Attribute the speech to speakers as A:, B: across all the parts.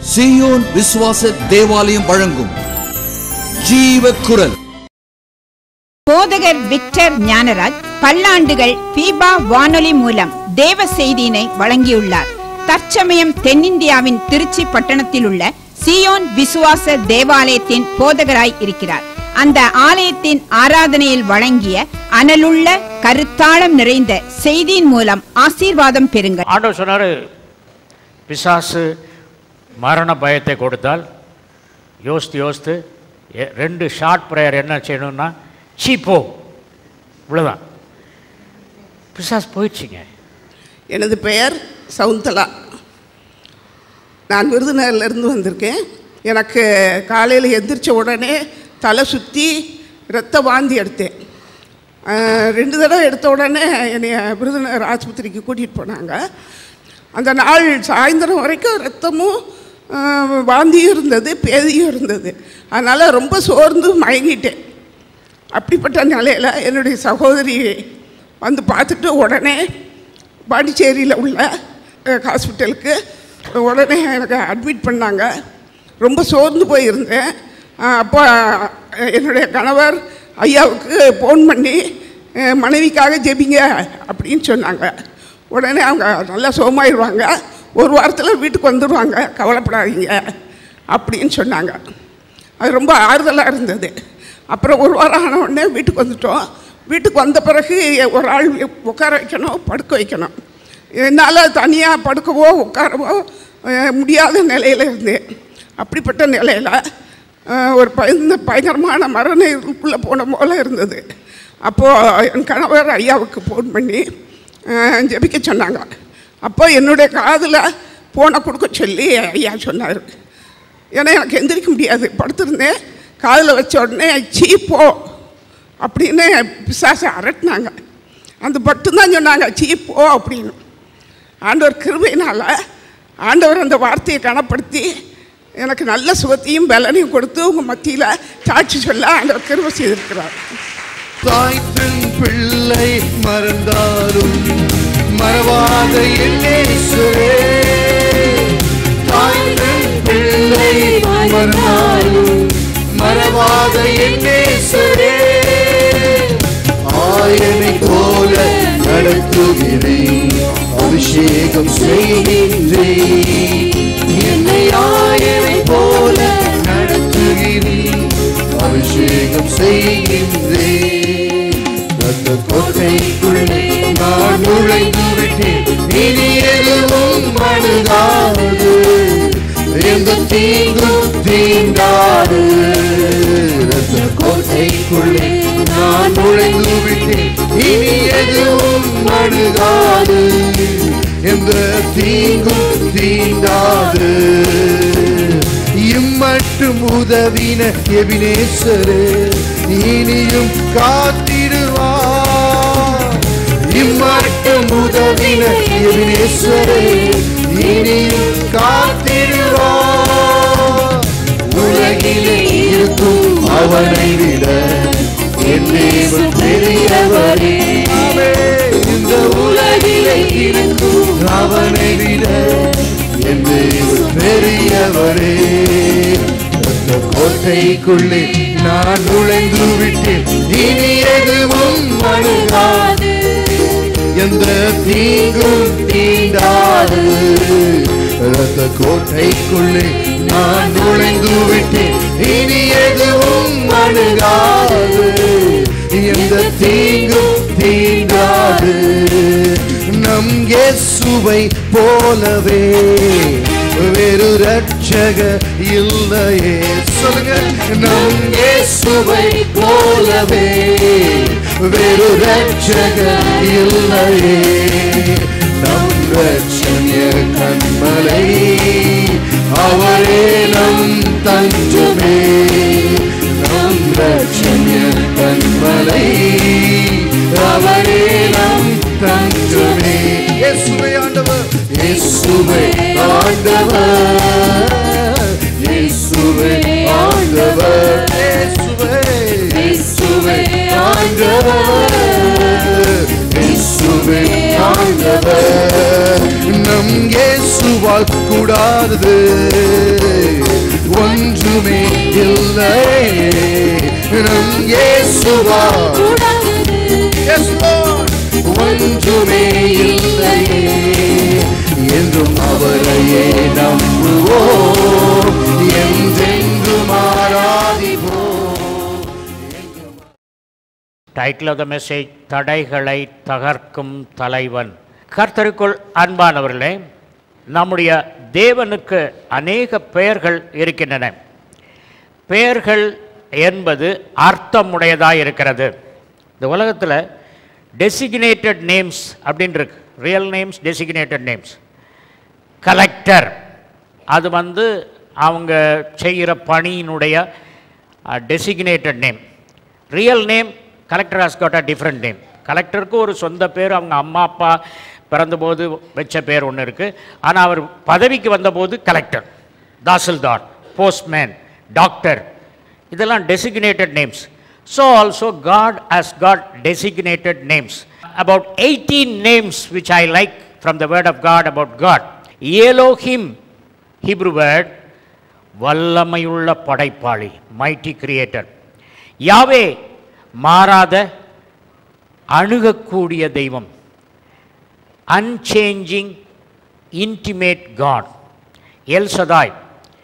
A: சீயோன் விசுவாச தேவாலயம் வழங்கும் ஜீவ குரல்
B: போதகர் விக்டர் ஞானராஜ் பல்லாண்டுகள் பீபா வானொலி மூலம் தேவ செய்தியினை வழங்கியுள்ளார் தற்சமயம் தென்னிந்தியாவின் திருச்சி பட்டணத்தில் உள்ள சியோன் விசுவாச தேவாலயத்தின் போதகராய் இருக்கிறார் அந்த ஆலயத்தின் ஆராதனையில் வழங்கிய அனலுள்ள கருத்தாளம் நிறைந்த செய்தியின் மூலம் ஆசீர்வாதம் பெறுங்கள்
C: ஆண்டவர் சொன்னார் பிசாசு மரண பயத்தை கொடுத்தால் யோசித்து யோசித்து எ- ரெண்டு ஷார்ட் ப்ரேயர் என்ன செய்யணும்னா சீப்போ இவ்வளோதான் பிசாசு போயிடுச்சிங்க
D: எனது பெயர் சவுந்தலா நான் விருதுநகர்லேருந்து வந்திருக்கேன் எனக்கு காலையில் எந்திரிச்ச உடனே தலை சுற்றி இரத்த வாந்தி எடுத்தேன் அஹ், ரெண்டு தடவை எடுத்த உடனே என்னை விருதுநகர் ஆஸ்பத்திரிக்கு கூட்டிகிட்டு போனாங்க அந்த நாள் சாயந்தரம் வரைக்கும் ரத்தமும் அஹ், வாந்தியும் இருந்தது பேதியும் இருந்தது அதனால் ரொம்ப சோர்ந்து மயங்கிட்டேன் அப்படிப்பட்ட நிலையில் என்னுடைய சகோதரி வந்து பார்த்துட்டு உடனே பாண்டிச்சேரியில் உள்ள அஹ், ஹாஸ்பிட்டலுக்கு உடனே எனக்கு அட்மிட் பண்ணாங்க ரொம்ப சோர்ந்து போயிருந்தேன் அஹ், அப்போ அஹ், என்னுடைய கணவர் ஐயாவுக்கு ஃபோன் பண்ணி அஹ், மனைவிக்காக ஜெபிங்க அப்படின்னு சொன்னாங்க உடனே அவங்க நல்லா சோமாயிடுவாங்க ஒரு வாரத்தில் வீட்டுக்கு வந்துடுவாங்க கவலைப்படாதீங்க அப்படின்னு சொன்னாங்க அது ரொம்ப ஆறுதலாக இருந்தது அப்புறம் ஒரு வாரம் ஆன உடனே வீட்டுக்கு வந்துட்டோம் வீட்டுக்கு வந்த பிறகு ஒரு ஆள் உட்கார வைக்கணும் படுக்க வைக்கணும் என்னால் தனியாக படுக்கவோ உட்காரவோ அஹ், முடியாத நிலையில் இருந்தேன் அப்படிப்பட்ட நிலையில் அஹ், ஒரு பயந்த பயங்கரமான மரண இருளுக்குள்ளே போன போல இருந்தது அப்போது என் கணவர் ஐயாவுக்கு ஃபோன் பண்ணி அஹ், ஜெபிக்க சொன்னாங்க அப்போ என்னுடைய காதில் ஃபோனை கொடுக்க சொல்லி ஐயா சொன்னார் ஏன்னா எனக்கு எந்திரிக்க முடியாது படுத்திருந்தேன் காதில் வச்ச உடனே சீ போ அப்படின்னு பிசாசை அரட்டினாங்க அந்த மட்டும்தான் சொன்னாங்க சீ போ அப்படின்னு ஆண்டவர் கிருபையினால் ஆண்டவர் அந்த வார்த்தையை கனப்படுத்தி எனக்கு நல்ல சுகத்தையும் பலனையும் கொடுத்து உங்கள் மத்தியில் சாட்சி சொல்ல ஆண்டவர் கிருபை செய்திருக்கிறார்
E: தாய் தன் பிள்ளை மறந்தாலும் மறவாத என்னேஸ்வரே தாய் தன் பிள்ளை மறந்தாலும் மறவாத என்னேஸ்வரே ஆயனை போல நடத்துகிறேன் அபிஷேகம் செய்கின்றேன் என்னை ஆயனை போல நடத்துகிறேன் அபிஷேகம் செய்கின்றேன் அந்த கோட்டைக்குள்ளே நான் நுழைந்து விட்டேன் இனி எதுவும் அணுகாது எந்த தீங்கும் தீண்டாது அந்த கோட்டைக்குள்ளே நான் நுழைந்து விட்டேன் இனி எதுவும் அணுகாது எந்த தீங்கும் தீண்டாது இம்மட்டும் உதவின எபினேஸ்வரே இனியும் காத்திடுவார் இம்மட்டும் உதவின எபினேஸ்வரே இனியும் காத்திடுவார் உலகிலே இருக்கும் அவனை விட என் தேவன் பெரியவரே இந்த உலகிலே இருக்கும் அவனை விட என் தேவன் பெரியவரே அந்த கோட்டைக்குள்ளே நான் நுழைந்து விட்டேன் இனி எதுவும் அணுகாது எந்த தீங்கும் தீண்டாது ரத்த கோட்டைக்குள்ளே நான் நுழைந்து விட்டேன் இனி எதுவும் அணுகாது எந்த தீங்கும் தீண்டாது நம் இயேசுவை போலவே வேறு ரட்சக இல்லையே சொல்லுங்க நம் இயேசுவை போலவே வேறு ரட்சக இல்லையே நம் ரட்சணிய கண்மலை அவரே நம் தஞ்சமே நம் ரட்சணிய கண்மலை அவரே நம் தஞ்சமே இயேசுவை ஆண்டவர் இயேசுவை ஆண்டவர் இயேசுவை ஆண்டவர் இயேசுவை இயேசுவை ஆண்டவர் இயேசுவை ஆண்டவர் நம் இயேசு இயேசுவால் கூடாதது ஒன்றுமே இல்லை நம் இயேசுவால் Yes, Lord. ஒன்றுமே இல்லையே என்றும் அவரையே நம்புவோம் என்றென்றும் ஆராதிப்போம்
C: டைட்டில் ஆஃப் த மெசேஜ் தடைகளை தகர்க்கும் தலைவன் கர்த்தருக்குள் அன்பானவர்களே நம்முடைய தேவனுக்கு அநேக பெயர்கள் இருக்கின்றன பெயர்கள் என்பது அர்த்தமுடையதாக இருக்கிறது இந்த உலகத்தில் டெசிக்னேட்டட் நேம்ஸ் அப்படின்னு இருக்கு real names designated names collector அது வந்து அவங்க செய்கிற பணியினுடைய designated name real name collector has got a different name கலெக்டருக்கு ஒரு சொந்த பேர் அவங்க அம்மா அப்பா பிறந்தபோது வச்ச பேர் ஒன்று இருக்குது ஆனால் அவர் பதவிக்கு வந்தபோது கலெக்டர் தாசில்தார் போஸ்ட்மேன் டாக்டர் இதெல்லாம் designated names so also God has got designated names about eighteen names which I like from the word of God about God Elohim Hebrew word வல்லமையுள்ள படைப்பாளி மைட்டி கிரியேட்டர் யாவே மாறாத அணுகக்கூடிய தெய்வம் unchanging intimate God El Shaddai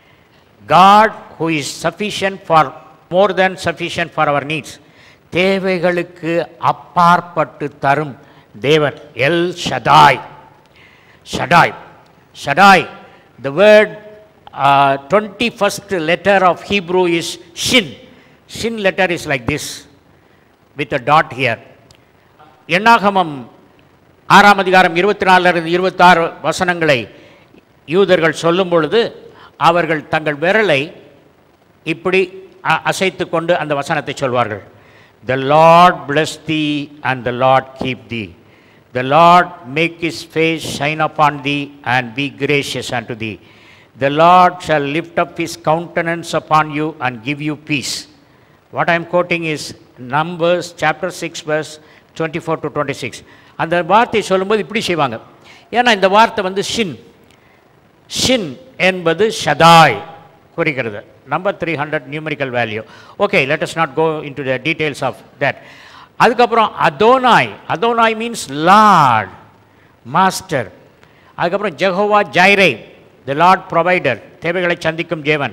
C: God who is sufficient for more than sufficient for our needs தேவைகளுக்கு அப்பாற்பட்டு தரும் தேவன் El Shaddai Shaddai Shaddai the word uh, 21st letter of Hebrew is shin shin letter is like this with a dot here எண்ணாகமம் ஆறாம் அதிகாரம் இருபத்தி நாலிலிருந்து இருபத்தாறு வசனங்களை யூதர்கள் சொல்லும் பொழுது அவர்கள் தங்கள் விரலை இப்படி அ- அசைத்து கொண்டு அந்த வசனத்தை சொல்வார்கள் the Lord bless thee and the Lord keep thee the Lord make his face shine upon thee and be gracious unto thee the lord shall lift up his countenance upon you and give you peace what i am quoting is numbers chapter 6 verse 24 to 26 அந்த வார்த்தை சொல்லும்போது இப்படி செய்வாங்க ஏன்னா இந்த வார்த்தை வந்து ஷின் ஷின் என்பது ஷதாய் குறிக்கிறது number three hundred numerical value okay let us not go into the details of that அதுக்கப்புறம் Adonai Adonai means Lord master அதுக்கப்புறம் Jehovah Jireh the Lord provider தேவைகளை சந்திக்கும் தேவன்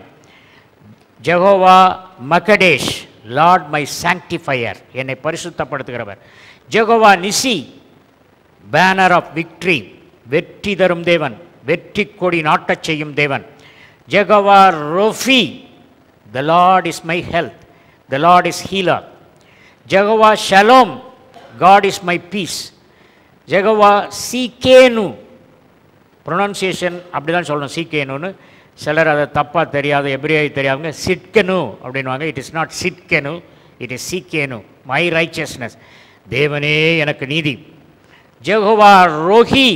C: Jehovah Mekaddesh Lord my sanctifier என்னை பரிசுத்தப்படுத்துகிறவர் Jehovah Nissi banner of victory வெற்றி தரும் தேவன் வெற்றி கொடி நாட்டச் செய்யும் தேவன் Jehovah Rophe the Lord is my health the Lord is healer Jehovah Shalom God is my peace Jehovah Tsidkenu pronunciation அப்படி தான் சொல்லணும் சீக்கேனுன்னு சிலர் அதை தப்பாக தெரியாத எப்ரியாய் தெரியாதவங்க சிட்கனு அப்படின்வாங்க it is not Sidkenu it is Tsidkenu my righteousness தேவனே எனக்கு நீதி ஜெகோவா ரோஹி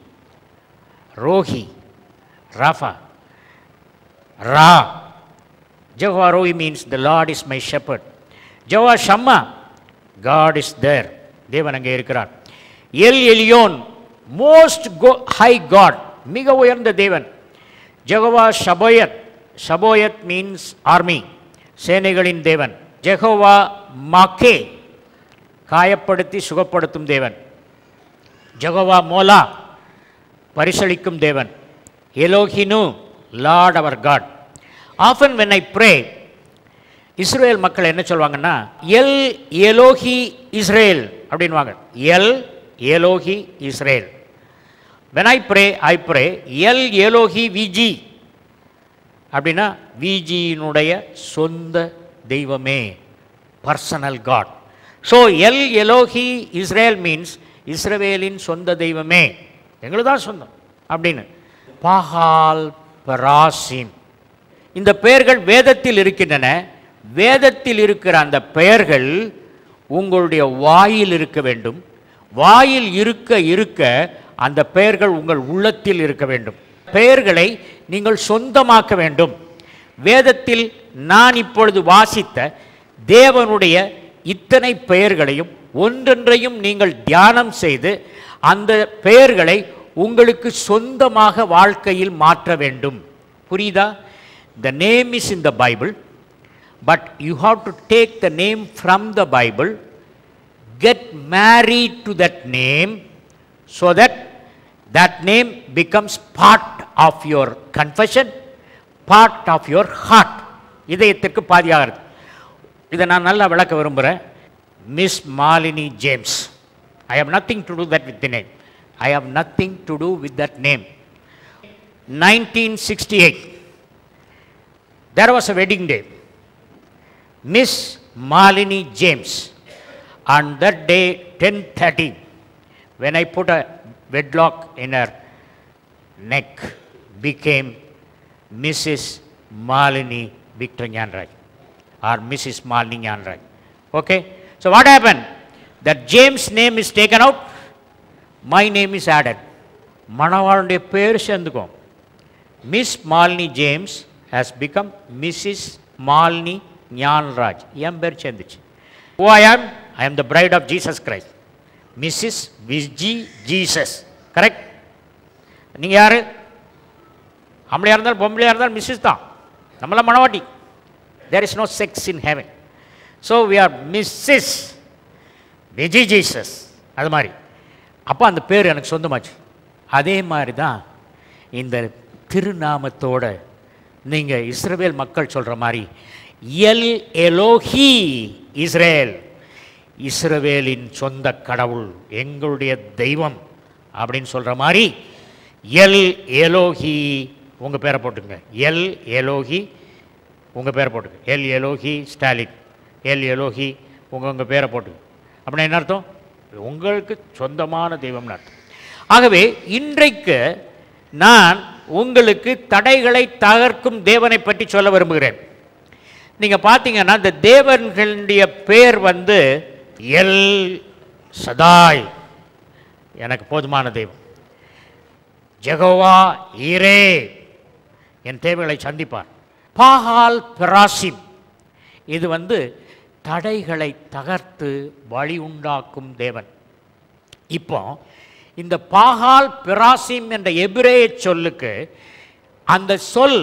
C: ரோஹி ராஃபா ரா Jehovah Rohi means the Lord is my shepherd Jehovah Shammah God is there தேவன் அங்கே இருக்கிறார் El Elyon most go high God மிக உயர்ந்த தேவன் Jehovah Sabaoth Sabaoth means army சேனைகளின் தேவன் ஜெகோவா மாக்கே காயப்படுத்தி சுகப்படுத்தும் தேவன் ஜெகோவா மோலா பரிசளிக்கும் தேவன் எலோஹினு லார்ட் அவர் God often when I pray Israel மக்கள் என்ன சொல்லுவாங்கன்னா எல் எலோஹி இஸ்ரேல் அப்படின்வாங்க El Elohe Israel when I pray I pray El Elohe Viji அப்படின்னா விஜியினுடைய சொந்த தெய்வமே personal God so El Elohe Israel means இஸ்ரவேலின் சொந்த தெய்வமே எங்களுக்கு தான் சொந்தம் அப்படின்னு பாகால் பராசின் இந்த பெயர்கள் வேதத்தில் இருக்கின்றன வேதத்தில் இருக்கிற அந்த பெயர்கள் உங்களுடைய வாயில் இருக்க வேண்டும் வாயில் இருக்க இருக்க அந்த பெயர்கள் உங்கள் உள்ளத்தில் இருக்க வேண்டும் பெயர்களை நீங்கள் சொந்தமாக்க வேண்டும் வேதத்தில் நான் இப்பொழுது வாசித்த தேவனுடைய இத்தனை பெயர்களையும் ஒன்றொன்றையும் நீங்கள் தியானம் செய்து அந்த பெயர்களை உங்களுக்கு சொந்தமாக வாழ்க்கையில் மாற்ற வேண்டும் புரியுதா the name is in the Bible but you have to take the name from the Bible get married to that name so that that name becomes part of your confession, part of your heart. இதயத்திற்கு பாதியாகிறது இதை நான் நல்லா விளக்க விரும்புகிறேன் Miss Malini James I have nothing to do that with the name I have nothing to do with that name nineteen sixty eight there was a wedding day Miss Malini James. On that day, 10:30, when I put a wedlock in her neck, became Mrs. Malini Victor Nyanraj or Mrs. Malini Nyanraj. Okay? So what happened? That James name is taken out, my name is added. மணவாளுடைய பேர் சேர்ந்துக்கும் Miss Malini James has become Mrs Malini Gnanaraj என் பேர் சேர்ந்துச்சு oh I am I am the bride of Jesus Christ Mrs Viji Jesus correct நீங்கள் யார் ஆம்பளையாக இருந்தாலும் பொம்பளையாக இருந்தாலும் மிஸ்ஸஸ் தான் நம்மளாம் மணவாட்டி there is no sex in heaven so we are Mrs Viji Jesus அது மாதிரி அப்போ அந்த பேர் எனக்கு சொந்தமாச்சு அதே மாதிரி தான் இந்த திருநாமத்தோட நீங்கள் இஸ்ரவேல் மக்கள் சொல்கிற மாதிரி எல் எலோஹி இஸ்ரேல் இஸ்ரவேலின் சொந்த கடவுள் எங்களுடைய தெய்வம் அப்படின்னு சொல்கிற மாதிரி எல் எலோஹி உங்கள் பேரை போட்டுங்க எல் எலோஹி உங்கள் பேரை போட்டுங்க El Elohe Stalin El Elohe உங்கள் உங்கள் பேரை போட்டுங்க அப்படின்னா என்ன அர்த்தம் உங்களுக்கு சொந்தமான தெய்வம்னு அர்த்தம் ஆகவே இன்றைக்கு நான் உங்களுக்கு தடைகளை தகர்க்கும் தேவனை பற்றி சொல்ல விரும்புகிறேன் நீங்கள் பார்த்தீங்கன்னா இந்த தேவன்களுடைய பேர் வந்து எல் சதாய் எனக்கு போதுமான தெய்வம் ஜெகோவா ஈரே என் தேவைகளை சந்திப்பார் பாகால் பிராசிம் இது வந்து தடைகளை தகர்த்து வழி உண்டாக்கும் தேவன் இப்போ இந்த பாகால் பிராசிம் என்ற எபிரேய சொல்லுக்கு அந்த சொல்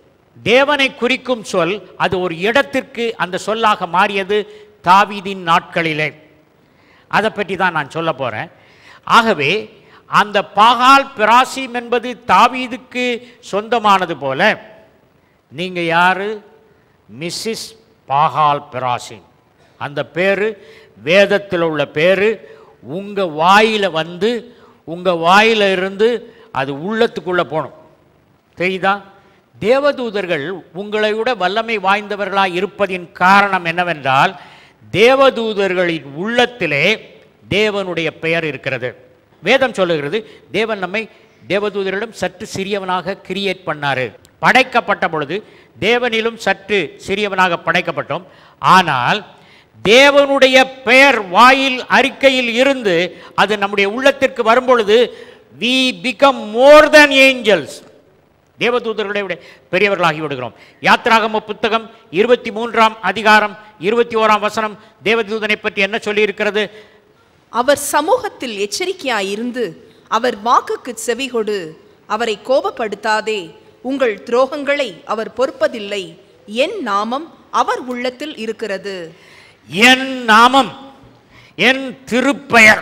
C: தேவனை குறிக்கும் சொல் அது ஒரு இடத்திற்கு அந்த சொல்லாக மாறியது தாவீதின் நாட்களிலே அதை பற்றி தான் நான் சொல்ல போகிறேன் ஆகவே அந்த பாகால் பிராசிம் என்பது தாவீதுக்கு சொந்தமானது போல நீங்கள் யாரு மிஸ்ஸஸ் பாகால் பிராசிம் அந்த பேர் வேதத்தில் உள்ள பேர் உங்கள் வாயில் வந்து உங்கள் வாயில் இருந்து அது உள்ளத்துக்குள்ளே போகணும் தெரியுதா தேவதூதர்கள் உங்களை விட வல்லமை வாய்ந்தவர்களாக இருப்பதின் காரணம் என்னவென்றால் தேவதூதர்களின் உள்ளத்திலே தேவனுடைய பெயர் இருக்கிறது வேதம் சொல்லுகிறது தேவன் நம்மை தேவதூதரிடம் சற்று சிறியவனாக கிரியேட் பண்ணாரு படைக்கப்பட்ட பொழுது தேவனிலும் சற்று சிறியவனாக படைக்கப்பட்டோம் ஆனால் தேவனுடைய பெயர் வாயில் அறிக்கையில் இருந்து அது நம்முடைய உள்ளத்திற்கு வரும்பொழுது we become more than angels தேவதூதர்களை விட பெரியவர்களாகி விடுகிறோம் யாத்ராகம புத்தகம் இருபத்தி மூன்றாம் அதிகாரம் இருபத்தி ஓராம் வசனம் தேவதூதனை பற்றி என்ன சொல்லியிருக்கிறது
F: அவர் சமூகத்தில் எச்சரிக்கையாயிருந்து அவர் வாக்குக்கு செவிகொடு அவரை கோபப்படுத்தாதே உங்கள் துரோகங்களை அவர் பொறுப்பதில்லை என் நாமம் அவர் உள்ளத்தில் இருக்கிறது
C: என் நாமம் என் திருப்பெயர்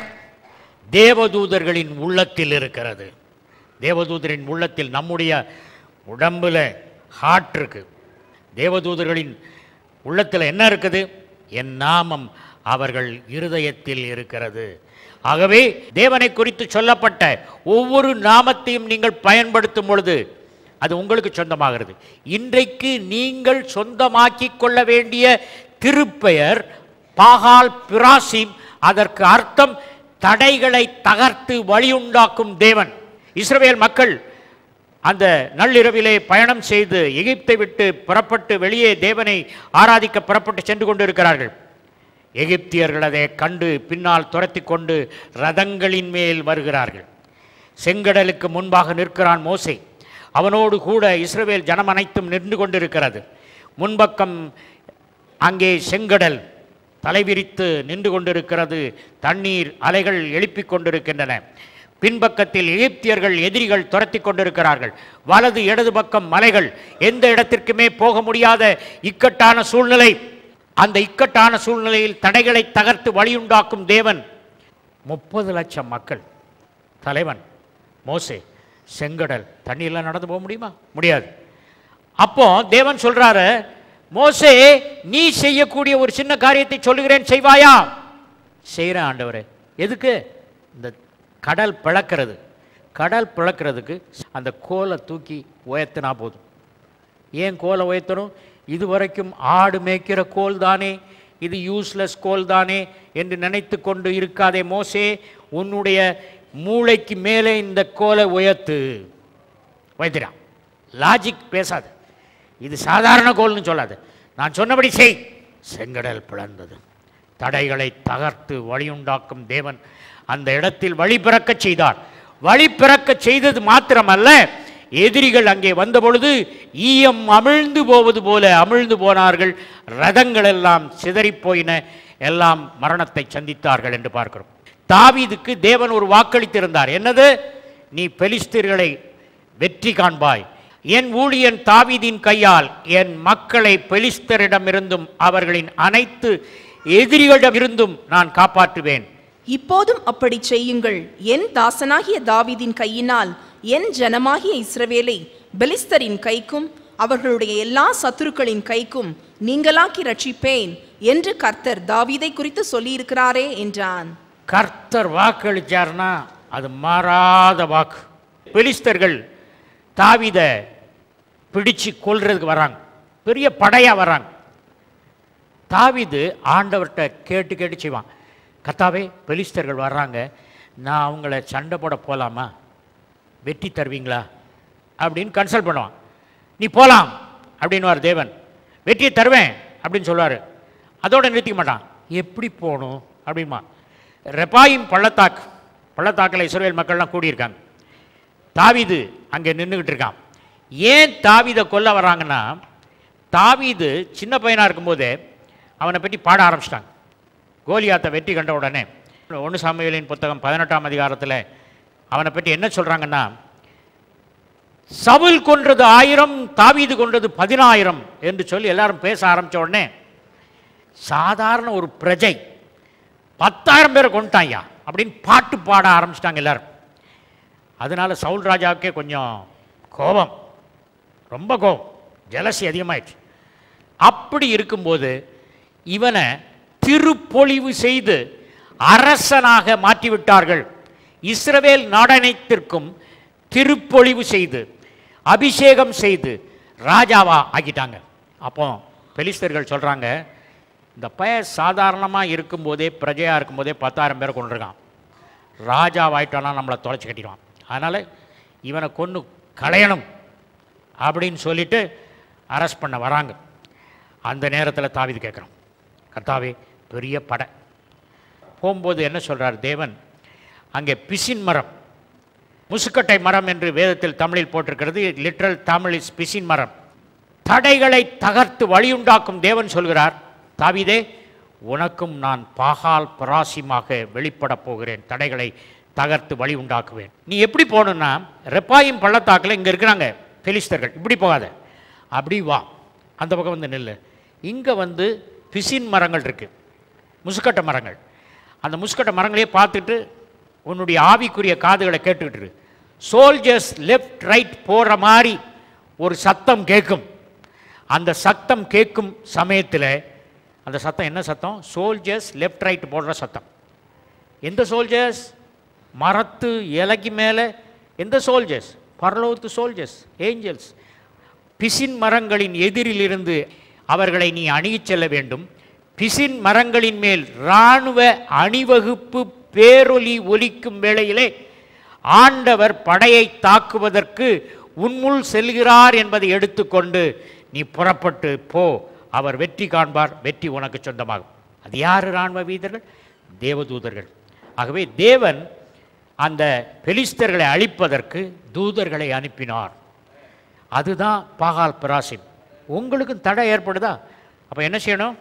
C: தேவதூதர்களின் உள்ளத்தில் இருக்கிறது தேவதூதரின் உள்ளத்தில் நம்முடைய உடம்புல ஹார்ட் இருக்கு தேவதூதர்களின் உள்ளத்தில் என்ன இருக்குது என் நாமம் அவர்கள் இருதயத்தில் இருக்கிறது ஆகவே தேவனை குறித்து சொல்லப்பட்ட ஒவ்வொரு நாமத்தையும் நீங்கள் பயன்படுத்தும் பொழுது அது உங்களுக்கு சொந்தமாகிறது இன்றைக்கு நீங்கள் சொந்தமாக்கிக் கொள்ள வேண்டிய திருப்பெயர் பாகால் பிராசிம் அதற்கு அர்த்தம் தடைகளை தகர்த்து வழியுண்டாக்கும் தேவன் இஸ்ரவேல் மக்கள் அந்த நள்ளிரவிலே பயணம் செய்து எகிப்தை விட்டு புறப்பட்டு வெளியே தேவனை ஆராதிக்க புறப்பட்டு சென்று கொண்டிருக்கிறார்கள் எகிப்தியர்கள் அதை கண்டு பின்னால் துரத்தி கொண்டு ரதங்களின் மேல் வருகிறார்கள் செங்கடலுக்கு முன்பாக நிற்கிறான் மோசே அவனோடு கூட இஸ்ரவேல் ஜனம் அனைத்தும் நின்று கொண்டிருக்கிறது முன்பக்கம் அங்கே செங்கடல் தலைவிரித்து நின்று கொண்டிருக்கிறது தண்ணீர் அலைகள் எழுப்பிக் கொண்டிருக்கின்றன பின்பக்கத்தில் எகிப்தியர்கள் எதிரிகள் துரத்தி கொண்டிருக்கிறார்கள் வலது இடது பக்கம் மலைகள் எந்த இடத்திற்குமே போக முடியாத இக்கட்டான சூழ்நிலை அந்த இக்கட்டான சூழ்நிலையில் தடைகளை தகர்த்து வழியுண்டாக்கும் தேவன் முப்பது லட்சம் மக்கள் தலைவன் மோசே செங்கடல் தண்ணியெல்லாம் நடந்து போக முடியுமா முடியாது அப்போ தேவன் சொல்றாரு மோசே நீ செய்யக்கூடிய ஒரு சின்ன காரியத்தை சொல்லுகிறேன் செய்வாயா செய்கிறேன் ஆண்டவரே எதுக்கு இந்த கடல் பிளக்கிறது கடல் பிளக்கிறதுக்கு அந்த கோலை தூக்கி உயர்த்தினா போதும் ஏன் கோலை உயர்த்தணும் இது வரைக்கும் ஆடு மேய்க்கிற கோல் தானே இது யூஸ்லெஸ் கோல் தானே என்று நினைத்து கொண்டு இருக்காதே மோசே உன்னுடைய மூளைக்கு மேலே இந்த கோலை உயர்த்து வைத்திரான் லாஜிக் பேசாது இது சாதாரண கோல்னு சொல்லாது நான் சொன்னபடி செய் செங்கடல் பிளந்தது தடைகளை தகர்த்து வழியுண்டாக்கும் தேவன் அந்த இடத்தில் வழி பிறக்கச் செய்தார் வழி பிறக்கச் செய்தது மாத்திரமல்ல எதிரிகள் அங்கே வந்தபொழுது ஈயம் அமிழ்ந்து போவது போல அமிழ்ந்து போனார்கள் ரதங்கள் எல்லாம் சிதறிப் போயின எல்லாம் மரணத்தை சந்தித்தார்கள் என்று பார்க்கிறோம் தாவீதுக்கு தேவன் ஒரு வாக்களித்திருந்தார் என்னது நீ பெலிஸ்தீர்களை வெற்றி காண்பாய் என் ஊழியன் தாவீதின் கையால் என் மக்களை பெலிஸ்தரிடமிருந்தும் அவர்களின் அனைத்து எதிரிகளிடமிருந்தும் நான் காப்பாற்றுவேன்
F: இப்போதும் அப்படி செய்யுங்கள் என் தாசனாகிய தாவீதின் கையினால் என் ஜனமாகிய இஸ்ரவேலை பெலிஸ்தரின் கைக்கும் அவர்களுடைய எல்லா சத்துருக்களின் கைக்கும் நீங்களாக்கி ரட்சிப்பேன் என்று கர்த்தர் தாவீதை குறித்து சொல்லியிருக்கிறாரே என்றான்
C: கர்த்தர் வாக்களிச்சார்னா அது மாறாத வாக்கு பெலிஸ்தர்கள் தாவீத பிடிச்சு கொல்றதுக்கு வராங்க பெரிய படையா வராங்க தாவீது ஆண்டவர்கிட்ட கேட்டு கேட்டு செய்வான் கத்தாவே பெலிஸ்தர்கள் வர்றாங்க நான் அவங்கள சண்டை போட போலாமா வெற்றி தருவீங்களா அப்படின்னு கன்சல்ட் பண்ணுவான் நீ போலாம் அப்படின்னுவார் தேவன் வெற்றியை தருவேன் அப்படின்னு சொல்லுவார் அதோட நிறுத்திக்க மாட்டான் எப்படி போகணும் அப்படிமா ரெபாயின் பள்ளத்தாக்கு பள்ளத்தாக்கில் இஸ்ரேல் மக்கள்லாம் கூடியிருக்காங்க தாவீது அங்கே நின்றுக்கிட்டு இருக்கான் ஏன் தாவீதை கொல்ல வராங்கன்னா தாவீது சின்ன பையனாக இருக்கும்போதே அவனை பற்றி பாட ஆரம்பிச்சிட்டாங்க கோலியாத்தை வெற்றி கண்ட உடனே ஒன்று சாமுவேலின் புத்தகம் பதினெட்டாம் அதிகாரத்தில் அவனை பற்றி என்ன சொல்கிறாங்கன்னா சவுல் கொன்றது ஆயிரம் தாவீது கொன்றது பதினாயிரம் என்று சொல்லி எல்லாரும் பேச ஆரம்பித்த உடனே சாதாரண ஒரு பிரஜை பத்தாயிரம் பேரை கொண்டுட்டாங்க அப்படின்னு பாட்டு பாட ஆரம்பிச்சிட்டாங்க எல்லாரும் அதனால சவுல் ராஜாவுக்கே கொஞ்சம் கோபம் ரொம்ப கோபம் ஜலசி அதிகமாயிடுச்சு அப்படி இருக்கும்போது இவனை திருப்பொழிவு செய்து அரசனாக மாற்றிவிட்டார்கள் இஸ்ரவேல் நாடனைத்திற்கும் திருப்பொழிவு செய்து அபிஷேகம் செய்து ராஜாவா ஆக்கிட்டாங்க அப்போ பெலிஸ்தர்கள் சொல்கிறாங்க இந்த பய சாதாரணமாக இருக்கும்போதே பிரஜையாக இருக்கும்போதே பத்தாயிரம் பேரை கொண்டிருக்கான் ராஜாவாயிட்டானா நம்மளை தொலைச்சி கட்டிடுவான் அதனால் இவனை கொன்று களையணும் அப்படின்னு சொல்லிட்டு அரெஸ்ட் பண்ண வராங்க அந்த நேரத்தில் தாவீது கேட்குறான் கர்த்தாவே பெரிய படை போகும்போது என்ன சொல்றார் தேவன் அங்கே பிசின் மரம் முசுக்கட்டை மரம் என்று வேதத்தில் தமிழில் போட்டிருக்கிறது லிட்ரல் தமிழ் இஸ் பிசின் மரம் தடைகளை தகர்த்து வழியுண்டாக்கும் தேவன் சொல்கிறார் தாவீதே உனக்கும் நான் பாகால் பராசிமாக வெளிப்படப் போகிறேன் தடைகளை தகர்த்து வழி உண்டாக்குவேன் நீ எப்படி போகணும்னா ரெப்பாயும் பள்ளத்தாக்கில் இங்கே இருக்கிறாங்க பெலிஸ்தர்கள் இப்படி போகாத அப்படி வா அந்த பக்கம் வந்து நெல் இங்கே வந்து பிசின் மரங்கள் இருக்குது முசுக்கட்டை மரங்கள் அந்த முசுக்கட்டை மரங்களையே பார்த்துட்டு உன்னுடைய ஆவிக்குரிய காதுகளை கேட்டுக்கிட்டு இரு சோல்ஜர்ஸ் லெஃப்ட் ரைட் போகிற மாதிரி ஒரு சத்தம் கேட்கும் அந்த சத்தம் கேட்கும் சமயத்தில் அந்த சத்தம் என்ன சத்தம் சோல்ஜர்ஸ் லெஃப்ட் ரைட் போடுற சத்தம் எந்த சோல்ஜர்ஸ் மரத்து இலைக்கு மேலே எந்த சோல்ஜர்ஸ் பரலோகத்து சோல்ஜர்ஸ் ஏஞ்சல்ஸ் பிசின் மரங்களின் எதிரிலிருந்து அவர்களை நீ அணுகிச் செல்ல வேண்டும் பிசின் மரங்களின் மேல் இராணுவ அணிவகுப்பு பேரொலி ஒலிக்கும் வேளையிலே ஆண்டவர் படையை தாக்குவதற்கு உன்முள் செல்கிறார் என்பதை எடுத்துக்கொண்டு நீ புறப்பட்டு போ அவர் வெற்றி காண்பார் வெற்றி உனக்கு சொந்தமாகும் அது யார் இராணுவ வீரர்கள் தேவதூதர்கள் ஆகவே தேவன் அந்த பெலிஸ்தர்களை அழிப்பதற்கு தூதர்களை அனுப்பினார் அதுதான் பாகால் பராசிம் உங்களுக்கும் தடை ஏற்படுதா அப்போ என்ன செய்யணும்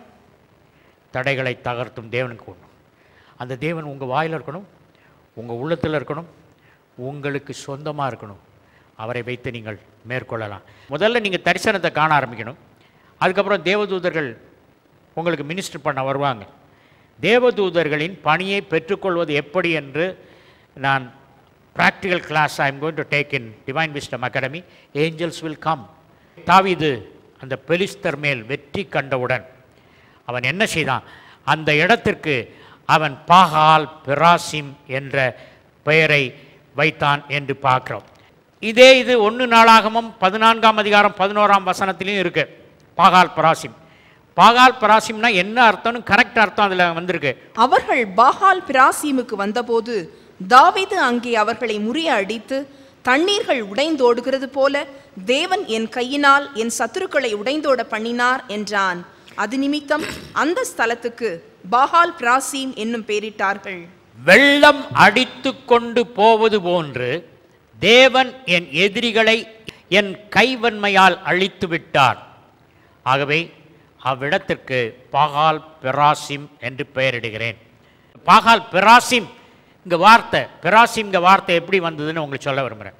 C: தடைகளை தகர்த்தும் தேவனுக்கு ஒன்று அந்த தேவன் உங்கள் வாயில் இருக்கணும் உங்கள் உள்ளத்தில் இருக்கணும் உங்களுக்கு சொந்தமாக இருக்கணும் அவரை வைத்து நீங்கள் மேற்கொள்ளலாம் முதல்ல நீங்கள் தரிசனத்தை காண ஆரம்பிக்கணும் அதுக்கப்புறம் தேவதூதர்கள் உங்களுக்கு மினிஸ்டர் பண்ண வருவாங்க தேவதூதர்களின் பணியை பெற்றுக்கொள்வது எப்படி என்று நான் practical class I am going to take in divine wisdom academy angels will come தாவீது அந்த பெலிஸ்தர் மேல் வெற்றி கண்டவுடன் அவன் என்ன செய்தான் அந்த இடத்திற்கு அவன் பாகால் பெராசிம் என்ற பெயரை வைத்தான் என்று பார்க்கிறோம் இதே இது ஒன்று நாளாகமும் பதினான்காம் அதிகாரம் பதினோராம் வசனத்திலையும் இருக்கு பாகால் பராசிம் பாகால் பராசிம்னா என்ன அர்த்தம்னு கரெக்ட் அர்த்தம் அதில் வந்திருக்கு
F: அவர்கள் பாகால் பிராசீமுக்கு வந்தபோது தாவீது அங்கே அவர்களை முறிய அடித்து தண்ணீர்கள் உடைந்தோடுகிறது போல தேவன் என் கையினால் என் சத்துருக்களை உடைந்தோட பண்ணினார் என்றான் அது நிமித்தம் அந்த ஸ்தலத்துக்கு பாகால் பிராசீம் என்னும் பெயரிட்டார்கள்
C: வெள்ளம் அடித்து கொண்டு போவது போன்று தேவன் என் எதிரிகளை என் கைவன்மையால் அழித்து விட்டார் ஆகவே அவ்விடத்திற்கு பாகால் பெராசிம் என்று பெயரிடுகிறேன் பாகால் பெராசிம் இங்க வார்த்தை பெராசிம் இங்க வார்த்தை எப்படி வந்ததுன்னு உங்களுக்கு சொல்ல விரும்புகிறேன்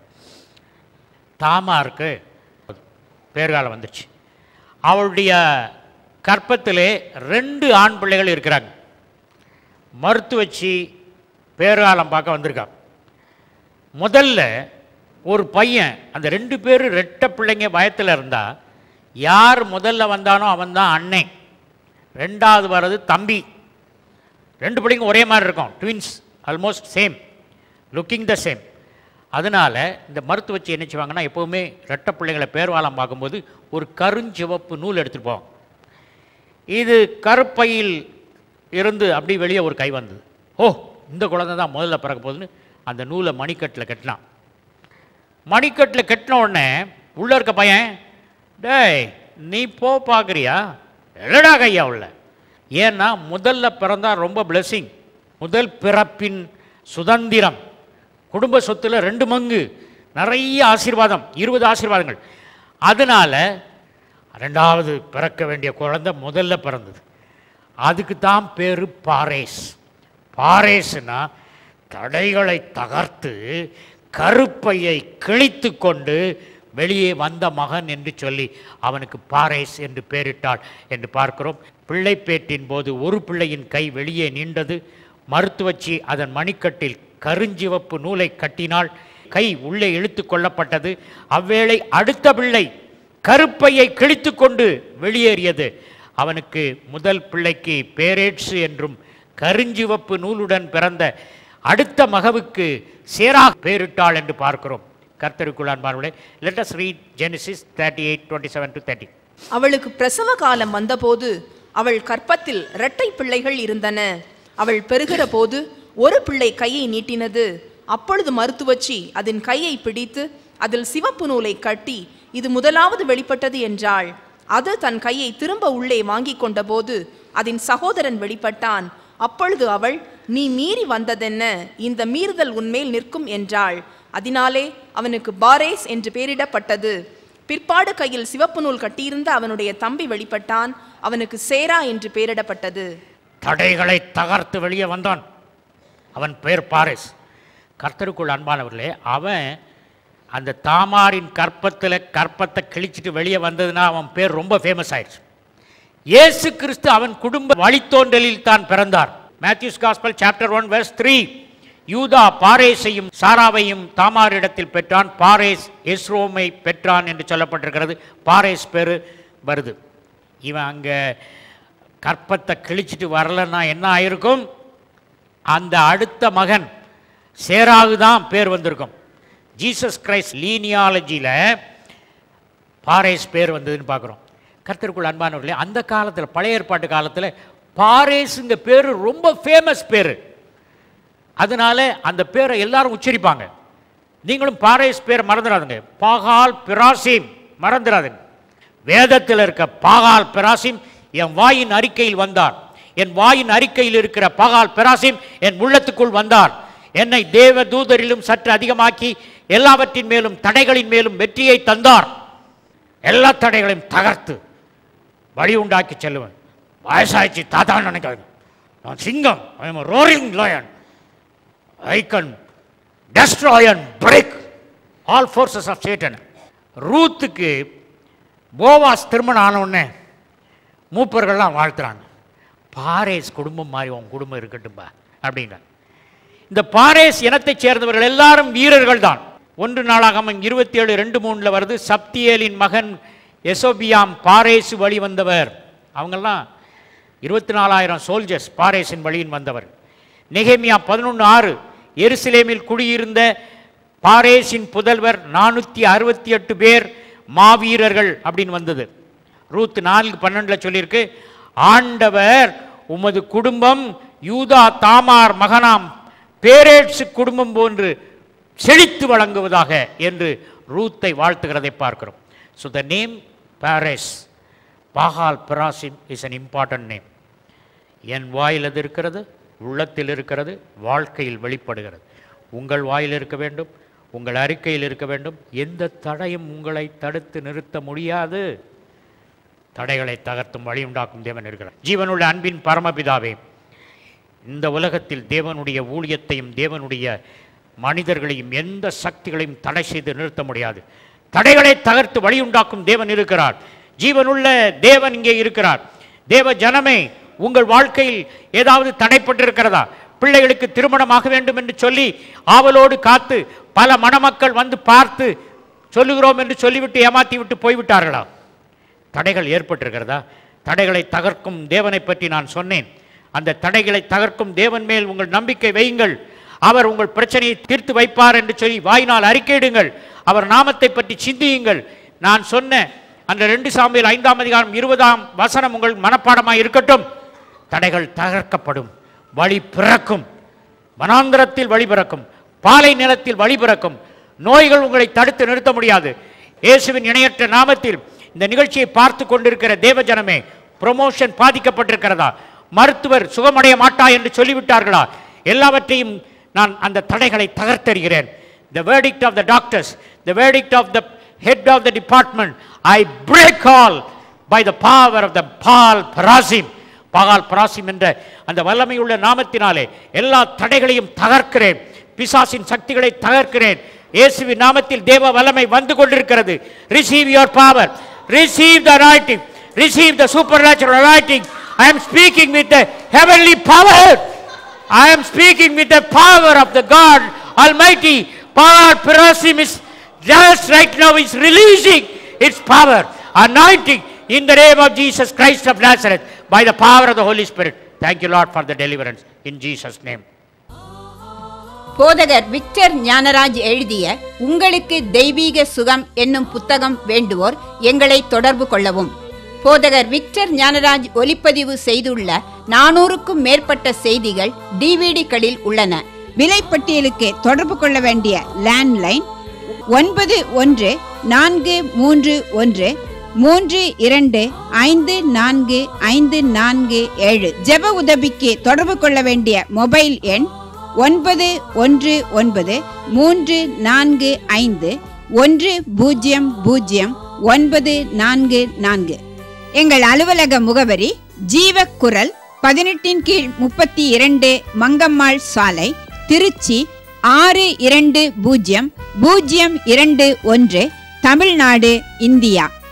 C: தாமாருக்கு பேர்காலம் வந்துருச்சு அவளுடைய கற்பத்திலே ரெண்டு ஆண் பிள்ளைகள் இருக்கிறாங்க மருத்துவச்சி பேர்காலம் பார்க்க வந்திருக்கான் முதல்ல ஒரு பையன் அந்த ரெண்டு பேரும் ரெட்டை பிள்ளைங்க பயத்தில் இருந்தா யார் முதல்ல வந்தானோ அவன் தான் அண்ணன் ரெண்டாவது வர்றது தம்பி ரெண்டு பிள்ளைங்க ஒரே மாதிரி இருக்கும் twins almost same looking the same அதனால் இந்த மருத்துவச்சி என்ன செய்வாங்கன்னா எப்போவுமே ரெட்டை பிள்ளைங்களை பேர்வாலம் பார்க்கும்போது ஒரு கருஞ்சிவப்பு நூல் எடுத்துகிட்டு போவாங்க இது கருப்பையில் இருந்து அப்படி வெளியே ஒரு கை வந்தது ஓ இந்த குழந்தை தான் முதல்ல பிறக்க போகுதுன்னு அந்த நூலை மணிக்கட்டில் கட்டினான் மணிக்கட்டில் கட்டின உடனே உள்ளே இருக்க பையன் டேய் நீ போ பார்க்குறியா எல்லடா கையா உள்ள ஏன்னா முதல்ல பிறந்தா ரொம்ப blessing முதல் பிறப்பின் சுதந்திரம் குடும்ப சொத்துல ரெண்டு மங்கு நிறைய ஆசீர்வாதம் இருபது ஆசீர்வாதங்கள் அதனால ரெண்டாவது பிறக்க வேண்டிய குழந்தை முதல்ல பிறந்தது அதுக்கு தான் பேர் பாரேஸ் பாரேஸ்னா தடைகளை தகர்த்து கருப்பையை கிழித்து கொண்டு வெளியே வந்த மகன் என்று சொல்லி அவனுக்கு பாரேஸ் என்று பெயரிட்டாள் என்று பார்க்கிறோம் பிள்ளைப்பேட்டின் போது ஒரு பிள்ளையின் கை வெளியே நீண்டது மருத்துவச்சி அதன் மணிக்கட்டில் கருஞ்சிவப்பு நூலை கட்டினாள் கை உள்ளே இழுத்து கொள்ளப்பட்டது அவ்வேளை அடுத்த பிள்ளை கருப்பையை கிழித்து கொண்டு வெளியேறியது அவனுக்கு முதல் பிள்ளைக்கு பேரேட்சு என்றும் கருஞ்சிவப்பு நூலுடன் பிறந்த அடுத்த மகவுக்கு சேரா பேரிட்டாள் என்று பார்க்கிறோம் கர்த்தருக்குள் அன்பார்களே let us read Genesis thirty eight twenty seven to thirty
F: அவளுக்கு பிரசவ காலம் வந்தபோது அவள் கற்பத்தில் இரட்டை பிள்ளைகள் இருந்தன அவள் பெறுகிற போது ஒரு பிள்ளை கையை நீட்டினது அப்பொழுது மருத்துவச்சி அதன் கையை பிடித்து அதில் சிவப்பு நூலை கட்டி இது முதலாவது வெளிப்பட்டது என்றாள் அது தன் கையை திரும்ப உள்ளே வாங்கி கொண்டபோது அதன் சகோதரன் வெளிப்பட்டான் அப்பொழுது அவள் நீ மீறி வந்ததென்ன இந்த மீறுதல் உன்மேல் நிற்கும் என்றாள் அதனாலே அவனுக்கு பாரேஸ் என்று பெயரிடப்பட்டது பிற்பாடு கையில் சிவப்பு நூல் கட்டியிருந்த அவனுடைய தம்பி வெளிப்பட்டான் அவனுக்கு சேரா என்று பெயரிடப்பட்டது
C: தடைகளை தகர்த்து வெளியே வந்தான் அவன் பெயர் பாரிஸ் கர்த்தருக்குள் அன்பானவர்களே அவன் அந்த தாமாரின் கற்பத்தில் கற்பத்தை கிழிச்சிட்டு வெளியே வந்ததுன்னா அவன் பேர் ரொம்ப ஃபேமஸ் ஆயிடுச்சு இயேசு கிறிஸ்து அவன் குடும்ப வழித்தோன்றலில் தான் பிறந்தார் Matthew's gospel chapter one verse three யூதா பாரேஸையும் சாராவையும் தாமாரிடத்தில் பெற்றான் பாரேஸ் எஸ்ரோமை பெற்றான் என்று சொல்லப்பட்டிருக்கிறது பாரேஸ் பேர் வருது இவன் அங்கே கற்பத்தை கிழிச்சிட்டு வரலன்னா என்ன ஆயிருக்கும் அந்த அடுத்த மகன் சேராகு தான் பேர் வந்திருக்கும் ஜீசஸ் கிரைஸ்ட் லீனியாலஜியில் பாரேஸ் பேர் வந்ததுன்னு பார்க்குறோம் கர்த்தருக்குள் அன்பானவர்களே அந்த காலத்தில் பழைய ஏற்பாட்டு காலத்தில் பாரேஸுங்க பேர் ரொம்ப ஃபேமஸ் பேர் அதனால அந்த பேரை எல்லாரும் உச்சரிப்பாங்க நீங்களும் பாரேஸ் பேரை மறந்துடாதுங்க பாகால் பிராசிம் மறந்துடாதுங்க வேதத்தில் இருக்க பாகால் பிராசிம் என் வாயின் அறிக்கையில் வந்தார் என் வாயின் அறிக்கையில் இருக்கிற பாகால் பிராசிம் என் உள்ளத்துக்குள் வந்தார் என்னை தேவ தூதரிலும் சற்று அதிகமாக்கி எல்லாவற்றின் மேலும் தடைகளின் மேலும் வெற்றியை தந்தார் எல்லா தடைகளையும் தகர்த்து வழி உண்டாக்கி செல்லுவேன் வயசாயிடுச்சு தாத்தா நினைக்காது நான் சிங்கம் I am roaring lion I can destroy and break all forces of Satan. ரூத்துக்கு போவாஸ் திருமணம் ஆன உடனே மூப்பர்கள்லாம் வாழ்த்துறாங்க பாரேஸ் குடும்பம் மாதிரி உன் குடும்பம் இருக்கட்டும்பா அப்படின்னா இந்த பாரேஸ் இனத்தைச் சேர்ந்தவர்கள் எல்லாரும் வீரர்கள் தான் ஒன்று நாளாகமம் இருபத்தி ஏழு ரெண்டு மூணில் வருது சப்தியேலின் மகன் எசோபியாம் பாரேசு வழி வந்தவர் அவங்கெல்லாம் இருபத்தி நாலாயிரம் சோல்ஜர்ஸ் பாரேசின் வழியின் வந்தவர் நெகேமியா பதினொன்று ஆறு எருசலேமில் குடியிருந்த பாரேசின் புதல்வர் நானூற்றி அறுபத்தி எட்டு பேர் மாவீரர்கள் அப்படின்னு வந்தது ரூத் நான்கு பன்னெண்டில் சொல்லியிருக்கு ஆண்டவர் உமது குடும்பம் யூதா தாமார் மகனாம் பேரேட்சு குடும்பம் போன்று செழித்து வழங்குவதாக என்று ரூத்தை வாழ்த்துகிறதை பார்க்கிறோம் ஸோ த நேம் பாரேஸ் பாகால் பராசிம் இஸ் an important நேம் என் வாயில் அது இருக்கிறது உள்ளத்தில் இருக்கிறது வாழ்க்கையில் வெளிப்படுகிறது உங்கள் வாயில் இருக்க வேண்டும் உங்கள் அறிக்கையில் இருக்க வேண்டும் எந்த தடையும் உங்களை தடுத்து நிறுத்த முடியாது தடைகளை தகர்த்தும் வழி உண்டாக்கும் தேவன் இருக்கிறார் ஜீவனுள்ள அன்பின் பரமபிதாவே இந்த உலகத்தில் தேவனுடைய ஊழியத்தையும் தேவனுடைய மனிதர்களையும் எந்த சக்திகளையும் தடை செய்து நிறுத்த முடியாது தடைகளை தகர்த்து வழி உண்டாக்கும் தேவன் இருக்கிறார் ஜீவனுள்ள தேவன் இங்கே இருக்கிறார் தேவ ஜனமே உங்கள் வாழ்க்கையில் ஏதாவது தடைப்பட்டிருக்கிறதா பிள்ளைகளுக்கு திருமணமாக வேண்டும் என்று சொல்லி ஆவலோடு காத்து பல மணமக்கள் வந்து பார்த்து சொல்லுகிறோம் என்று சொல்லிவிட்டு ஏமாத்தி விட்டு போய்விட்டார்களா தடைகள் ஏற்பட்டிருக்கிறதா தடைகளை தகர்க்கும் தேவனை பற்றி நான் சொன்னேன் அந்த தடைகளை தகர்க்கும் தேவன் மேல் உங்கள் நம்பிக்கை வையுங்கள் அவர் உங்கள் பிரச்சனையை தீர்த்து வைப்பார் என்று சொல்லி வாயினால் அறிக்கையிடுங்கள் அவர் நாமத்தை பற்றி சிந்தியுங்கள் நான் சொன்ன அந்த ரெண்டு சாமியில் ஐந்தாம் அதிகாரம் இருபதாம் வசனம் உங்கள் மனப்பாடமாய் இருக்கட்டும் தடைகள் தகர்க்கப்படும் வழி பிறக்கும் வனாந்திரத்தில் வழி பிறக்கும் பாலை நிலத்தில் வழி பிறக்கும் நோய்கள் உங்களை தடுத்து நிறுத்த முடியாது இயேசுவின் இணையற்ற நாமத்தில் இந்த நிகழ்ச்சியை பார்த்து கொண்டிருக்கிற தேவஜனமே ப்ரொமோஷன் பாதிக்கப்பட்டிருக்கிறதா மருத்துவர் சுகமடைய மாட்டா என்று சொல்லிவிட்டார்களா எல்லாவற்றையும் நான் அந்த தடைகளை தகர்த்தெறிகிறேன் the verdict of the doctors the verdict of the head of the department i break all by the power of the paul parasim பாகால் பராசிம் என்ற அந்த வல்லமையுள்ள நாமத்தினாலே எல்லா தடைகளையும் தகர்க்கிறேன் பிசாசின் சக்திகளை தகர்க்கிறேன் இயேசுவின் நாமத்தில் தேவ வல்லமை வந்து கொண்டிருக்கிறது receive your power receive the anointing receive the supernatural anointing i am speaking with the heavenly power I am speaking with the power of the God Almighty. Power Parasim is just right now is releasing its power, anointing in the name of Jesus Christ of Nazareth by the power of the Holy Spirit. Thank you, Lord, for the deliverance in Jesus' name.
B: போதகர் விக்டர் ஞானராஜ் எழுதிய உங்களுக்கு தெய்வீக சுகம் என்னும் புத்தகம் வேண்டுவோர் எங்களை தொடர்பு கொள்ளவும் போதகர் விக்டர் ஞானராஜ் ஒலிப்பதிவு செய்துள்ள நானூறுக்கும் மேற்பட்ட செய்திகள் டிவிடிகளில் உள்ளன விலைப்பட்டியலுக்கு தொடர்பு கொள்ள வேண்டிய லேண்ட்லைன் ஒன்பது ஒன்று நான்கு மூன்று ஒன்று மூன்று இரண்டு ஐந்து நான்கு ஐந்து நான்கு ஏழு ஜெப உதவிக்கு தொடர்பு கொள்ள வேண்டிய மொபைல் எண் ஒன்பது ஒன்று ஒன்பது மூன்று நான்கு ஐந்து ஒன்று பூஜ்ஜியம் பூஜ்ஜியம் ஒன்பது நான்கு நான்கு எங்கள் அலுவலக முகவரி ஜீவக்குரல் பதினெட்டின் கீழ் முப்பத்தி இரண்டு மங்கம்மாள் சாலை திருச்சி ஆறு இரண்டு பூஜ்ஜியம் பூஜ்ஜியம் இரண்டு ஒன்று தமிழ்நாடு இந்தியா